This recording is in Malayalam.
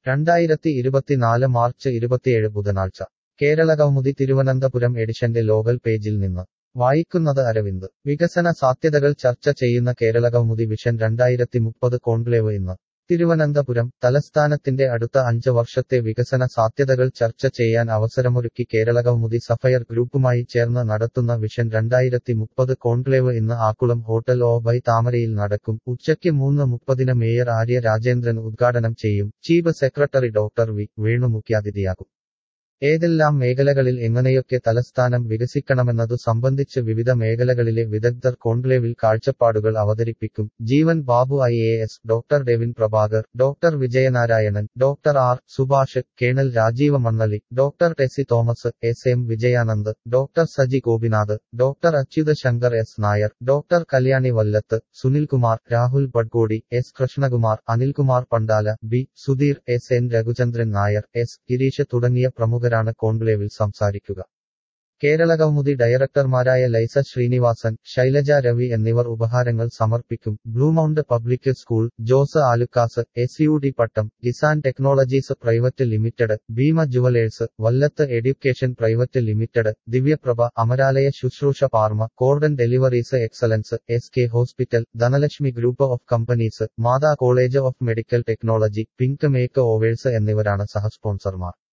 രണ്ടായിരത്തി ഇരുപത്തിനാല് മാർച്ച് ഇരുപത്തിയേഴ് ബുധനാഴ്ച കേരള കൗമുദി തിരുവനന്തപുരം എഡിഷന്റെ ലോകൽ പേജിൽ നിന്ന് വായിക്കുന്നത് അരവിന്ദ് വികസന സാധ്യതകൾ ചർച്ച ചെയ്യുന്ന കേരള കൗമുദി വിഷൻ രണ്ടായിരത്തി മുപ്പത് കോൺക്ലേവ് ഇന്ന് തിരുവനന്തപുരം തലസ്ഥാനത്തിന്റെ അടുത്ത അഞ്ച് വർഷത്തെ വികസന സാധ്യതകൾ ചർച്ച ചെയ്യാൻ അവസരമൊരുക്കി കേരള കൗമുദി സഫയർ ഗ്രൂപ്പുമായി ചേർന്ന് നടത്തുന്ന വിഷൻ രണ്ടായിരത്തി മുപ്പത് കോൺക്ലേവ് ഇന്ന് ആക്കുളം ഹോട്ടൽ ഓ ബൈ താമരയിൽ നടക്കും ഉച്ചയ്ക്ക് മൂന്ന് മുപ്പതിന് മേയർ ആര്യ രാജേന്ദ്രൻ ഉദ്ഘാടനം ചെയ്യും chief secretary doctor V Venu മുഖ്യാതിഥിയാകും ഏതെല്ലാം മേഖലകളിൽ എങ്ങനെയൊക്കെ തലസ്ഥാനം വികസിക്കണമെന്നതു സംബന്ധിച്ച് വിവിധ മേഖലകളിലെ വിദഗ്ധർ കോൺക്ലേവിൽ കാഴ്ചപ്പാടുകൾ അവതരിപ്പിക്കും Jeevan Babu I A S doctor Devin Prabhakar doctor Vijayanarayanan doctor R Subhash colonel Rajeeva Mannali doctor Tessy Thomas S M Vijayanand doctor Saji Gopinath doctor Achyutha Shankar S Nair doctor Kalyani Vallath Sunilkumar Rahul Badkodi S Krishnakumar Anilkumar Pandala B Sudheer S N Raghuchandran Nair S Gireesh തുടങ്ങിയ പ്രമുഖ പ്രമുഖരാണ് കോൺക്ലേവിൽ സംസാരിക്കുക കേരള കൗമുദി ഡയറക്ടർമാരായ ലൈസ ശ്രീനിവാസൻ ശൈലജ രവി എന്നിവർ ഉപഹാരങ്ങൾ സമർപ്പിക്കും Bluemount Public School Jose Alukkas S U D Pattom Kisan Technologies Private Limited Bhima Jewellers Vallath Education Private Limited Divyaprabha Amaralaya ശുശ്രൂഷ Pharma Cordon Deliveries Excellence S K Hospital Dhanalakshmi Group of Companies Matha College of Medical Technology Pink Makeovers എന്നിവരാണ് സഹസ്പോൺസർമാർ